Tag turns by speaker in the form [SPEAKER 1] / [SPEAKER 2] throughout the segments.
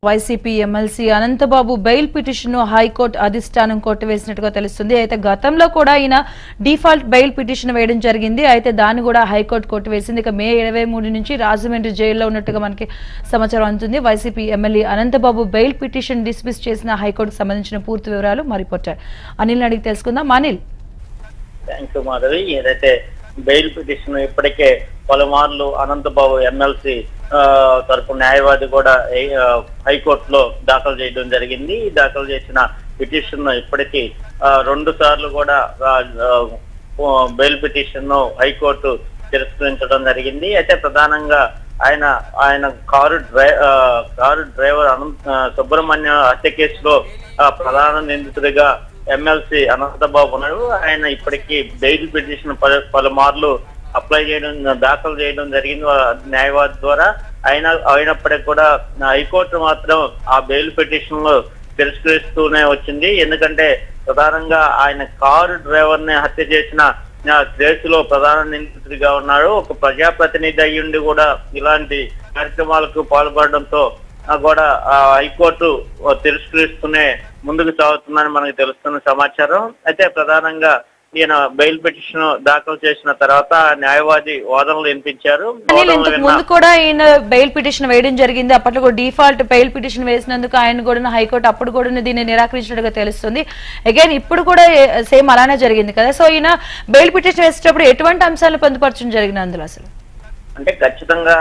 [SPEAKER 1] YCP MLC Anantababu bail petition high court అధిష్టానం కొట్టివేసినట్టుగా తెలుస్తుంది అయితే గతంలో కూడా ఈయన డిఫాల్ట్ బెయిల్ పిటిషన్ వేయడం జరిగింది అయితే దాన్ని కూడా హైకోర్టు కొట్టివేసింది ఇక మే ఇరవై మూడు నుంచి రాజమండ్రి జైల్లో ఉన్నట్టుగా మనకి సమాచారం అందుతుంది YCP MLA Anantababu bail petition dismiss చేసిన హైకోర్టుకు సంబంధించిన పూర్తి వివరాలు మా రిపోర్టర్ అనిల్ అడిగి తెలుసుకుందాం అనిల్
[SPEAKER 2] థ్యాంక్ యూ మాధవి ఏదైతే బెయిల్ పిటిషన్ ఇప్పటికే పలుమార్లు అనంతబాబు ఎమ్మెల్సీ తరపు న్యాయవాది కూడా ఏ- ఆ, హైకోర్టులో దాఖలు చేయడం జరిగింది ఈ దాఖలు చేసిన పిటిషన్ ఇప్పటికీ ఆ, రెండు సార్లు కూడా ఆ, ఆ, బెయిల్ పిటిషన్ ను హైకోర్టు తిరస్కరించడం జరిగింది అయితే ప్రధానంగా ఆయన ఆయన కారు డ్రై ఆ, కారు డ్రైవర్ అనంత ఆ, సుబ్రహ్మణ్య హత్య కేసులో ఆ, ప్రధాన నిందితుడిగా ఎమ్మెల్సీ అనంతబాబు ఉన్నాడు ఆయన ఇప్పటికీ బెయిల్ పిటిషన్ పలు పలుమార్లు అప్లై చేయడం దాఖలు చేయడం జరిగింది వాళ్ళ న్యాయవాది ద్వారా అయినా అయినప్పటికీ కూడా హైకోర్టు మాత్రం ఆ బెయిల్ పిటిషన్ లో తిరస్కరిస్తూనే వచ్చింది ఎందుకంటే ప్రధానంగా ఆయన కారు డ్రైవర్ ని హత్య చేసిన ఆ, కేసులో ప్రధాన నిందితుడిగా ఉన్నాడు ఒక ప్రజాప్రతినిధి అయ్యుండి కూడా ఇలాంటి కార్యక్రమాలకు పాల్పడడంతో ఆ, కూడా ఆ, హైకోర్టు ఆ, తిరస్కరిస్తూనే ముందుకు సాగుతుందని మనకు తెలుస్తున్న సమాచారం అయితే ప్రధానంగా ఈయన బెయిల్ పిటిషన్ దాఖలు చేసిన తర్వాత న్యాయవాది వాదనలు వినిపించారు
[SPEAKER 1] అనిల్
[SPEAKER 2] వాదనలు
[SPEAKER 1] ఇంతకు
[SPEAKER 2] విన్న
[SPEAKER 1] ముందు కూడా ఈయన బెయిల్ పిటిషన్ వేయడం జరిగింది అప్పట్లో కూడా డిఫాల్ట్ బెయిల్ పిటిషన్ వేసినందుకు ఆయన కూడా హైకోర్టు అప్పుడు కూడా దీన్ని నిరాకరించినట్టుగా తెలుస్తుంది అగైన్ ఇప్పుడు కూడా సేమ్ అలానే జరిగింది కదా సో ఈయన బెయిల్ పిటిషన్ వేసేటప్పుడు ఎటువంటి అంశాలు పొందుపరచడం జరిగింది అందులో అసలు
[SPEAKER 2] అంటే ఖచ్చితంగా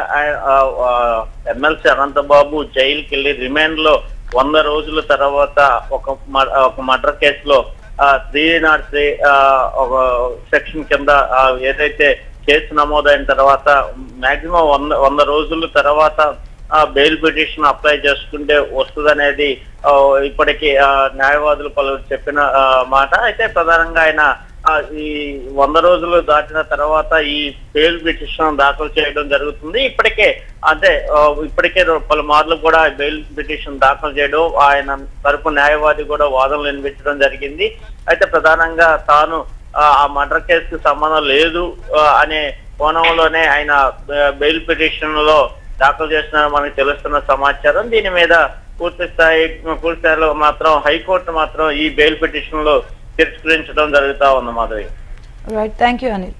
[SPEAKER 2] ఎమ్మెల్సీ అనంతబాబు జైలుకి వెళ్ళి రిమాండ్ లో వంద రోజుల తర్వాత ఒక మ- ఒక మర్డర్ కేసులో త్రీ నాట్ త్రీ ఒక సెక్షన్ కింద ఆ, ఏదైతే కేసు నమోదైన తర్వాత మాక్సిమం వంద వంద రోజుల తర్వాత ఆ బెయిల్ పిటిషన్ అప్లై చేసుకుంటే వస్తుందనేది ఆ, ఇప్పటికీ ఆ, న్యాయవాదులు పలువురు చెప్పిన ఆ, మాట అయితే ప్రధానంగా ఆయన ఆ, ఈ వంద రోజులు దాటిన తర్వాత ఈ బెయిల్ పిటిషన్ దాఖలు చేయడం జరుగుతుంది ఇప్పటికే అంటే ఆ, ఇప్పటికే రో- పలుమార్లు కూడా బెయిల్ పిటిషన్ దాఖలు చేయడం ఆయన తరపు న్యాయవాది కూడా వాదనలు వినిపించడం జరిగింది అయితే ప్రధానంగా తాను ఆ ఆ మర్డర్ కేసుకు సంబంధం లేదు ఆ, అనే కోణంలోనే ఆయన బె- బెయిల్ పిటిషన్ లో దాఖలు చేసిన మనకు తెలుస్తున్న సమాచారం దీని మీద పూర్తి స్థాయి పూర్తి స్థాయిలో మాత్రం హైకోర్టు మాత్రం ఈ బెయిల్ పిటిషన్ లో తిరస్కరించడం జరుగుతా ఉంది Madhavi
[SPEAKER 1] right thank you Anil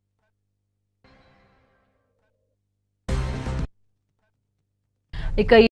[SPEAKER 1] ఇక